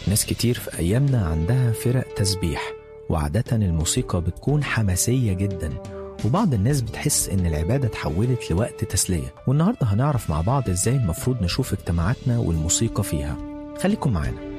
ناس كتير في أيامنا عندها فرق تسبيح وعادة الموسيقى بتكون حماسية جدا وبعض الناس بتحس إن العبادة اتحولت لوقت تسلية والنهاردة هنعرف مع بعض إزاي المفروض نشوف اجتماعاتنا والموسيقى فيها خليكم معانا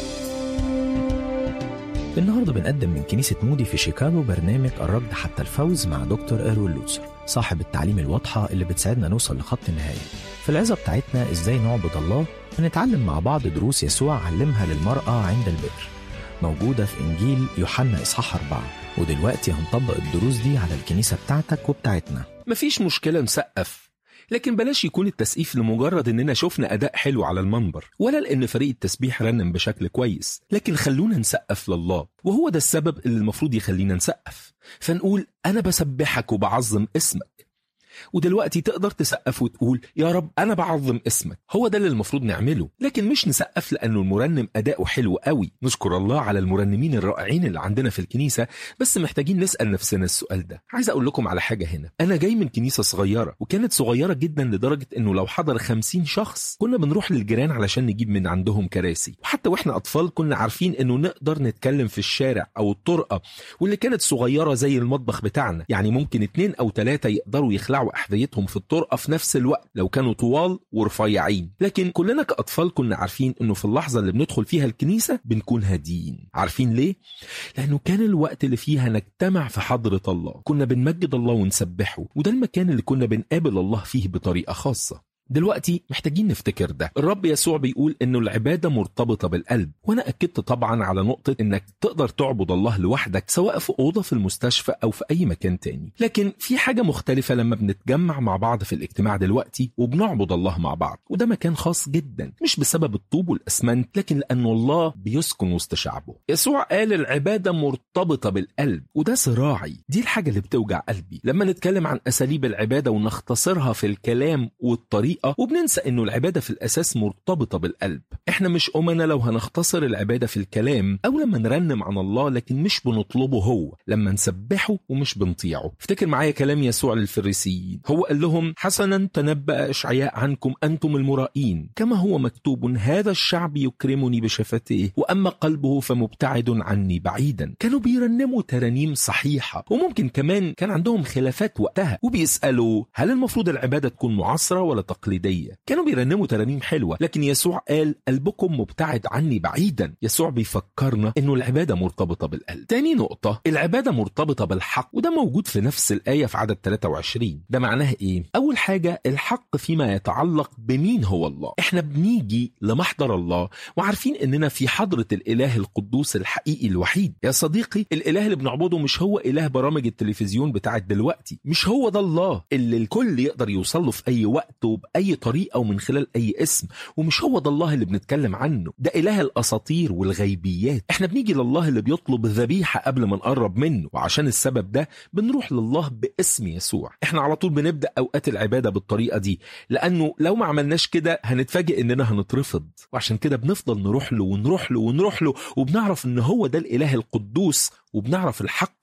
النهارده بنقدم من كنيسة مودي في شيكاغو برنامج الركض حتى الفوز مع دكتور إيروين لوتسر صاحب التعليم الواضحة اللي بتساعدنا نوصل لخط النهاية في العظة بتاعتنا إزاي نعبد الله ونتعلم مع بعض دروس يسوع علمها للمرأة عند البئر موجودة في إنجيل يوحنا إصحاح أربعة ودلوقتي هنطبق الدروس دي على الكنيسة بتاعتك وبتاعتنا مفيش مشكلة نسقف لكن بلاش يكون التسقيف لمجرد اننا شفنا اداء حلو على المنبر ولا لان فريق التسبيح رنم بشكل كويس لكن خلونا نسقف لله وهو ده السبب اللي المفروض يخلينا نسقف فنقول انا بسبحك وبعظم اسمك ودلوقتي تقدر تسقف وتقول يا رب انا بعظم اسمك هو ده اللي المفروض نعمله لكن مش نسقف لانه المرنم اداؤه حلو قوي نشكر الله على المرنمين الرائعين اللي عندنا في الكنيسه بس محتاجين نسال نفسنا السؤال ده عايز اقول لكم على حاجه هنا انا جاي من كنيسه صغيره وكانت صغيره جدا لدرجه انه لو حضر 50 شخص كنا بنروح للجيران علشان نجيب من عندهم كراسي وحتى واحنا اطفال كنا عارفين انه نقدر نتكلم في الشارع او الطرقه واللي كانت صغيره زي المطبخ بتاعنا يعني ممكن اتنين او ثلاثه يقدروا يخلعوا احذيتهم في الطرقه في نفس الوقت لو كانوا طوال ورفيعين لكن كلنا كاطفال كنا عارفين انه في اللحظه اللي بندخل فيها الكنيسه بنكون هاديين عارفين ليه لانه كان الوقت اللي فيها نجتمع في حضره الله كنا بنمجد الله ونسبحه وده المكان اللي كنا بنقابل الله فيه بطريقه خاصه دلوقتي محتاجين نفتكر ده الرب يسوع بيقول انه العبادة مرتبطة بالقلب وانا اكدت طبعا على نقطة انك تقدر تعبد الله لوحدك سواء في اوضة في المستشفى او في اي مكان تاني لكن في حاجة مختلفة لما بنتجمع مع بعض في الاجتماع دلوقتي وبنعبد الله مع بعض وده مكان خاص جدا مش بسبب الطوب والاسمنت لكن لانه الله بيسكن وسط شعبه يسوع قال العبادة مرتبطة بالقلب وده صراعي دي الحاجة اللي بتوجع قلبي لما نتكلم عن اساليب العبادة ونختصرها في الكلام والطريقة الطريقة وبننسى انه العبادة في الاساس مرتبطة بالقلب احنا مش امنا لو هنختصر العبادة في الكلام او لما نرنم عن الله لكن مش بنطلبه هو لما نسبحه ومش بنطيعه افتكر معايا كلام يسوع للفريسيين هو قال لهم حسنا تنبأ اشعياء عنكم انتم المرائين كما هو مكتوب هذا الشعب يكرمني بشفتيه واما قلبه فمبتعد عني بعيدا كانوا بيرنموا ترانيم صحيحة وممكن كمان كان عندهم خلافات وقتها وبيسألوا هل المفروض العبادة تكون معاصرة ولا تقليدية تقليدية كانوا بيرنموا ترانيم حلوة لكن يسوع قال قلبكم مبتعد عني بعيدا يسوع بيفكرنا انه العبادة مرتبطة بالقلب تاني نقطة العبادة مرتبطة بالحق وده موجود في نفس الآية في عدد 23 ده معناه ايه اول حاجة الحق فيما يتعلق بمين هو الله احنا بنيجي لمحضر الله وعارفين اننا في حضرة الاله القدوس الحقيقي الوحيد يا صديقي الاله اللي بنعبده مش هو اله برامج التلفزيون بتاعت دلوقتي مش هو ده الله اللي الكل يقدر يوصل له في اي وقت وبأي طريقة ومن خلال أي اسم ومش هو ده الله اللي بنتكلم عنه ده إله الأساطير والغيبيات احنا بنيجي لله اللي بيطلب ذبيحة قبل ما نقرب منه وعشان السبب ده بنروح لله باسم يسوع احنا على طول بنبدأ أوقات العبادة بالطريقة دي لأنه لو ما عملناش كده هنتفاجئ إننا هنترفض وعشان كده بنفضل نروح له ونروح له ونروح له وبنعرف إن هو ده الإله القدوس وبنعرف الحق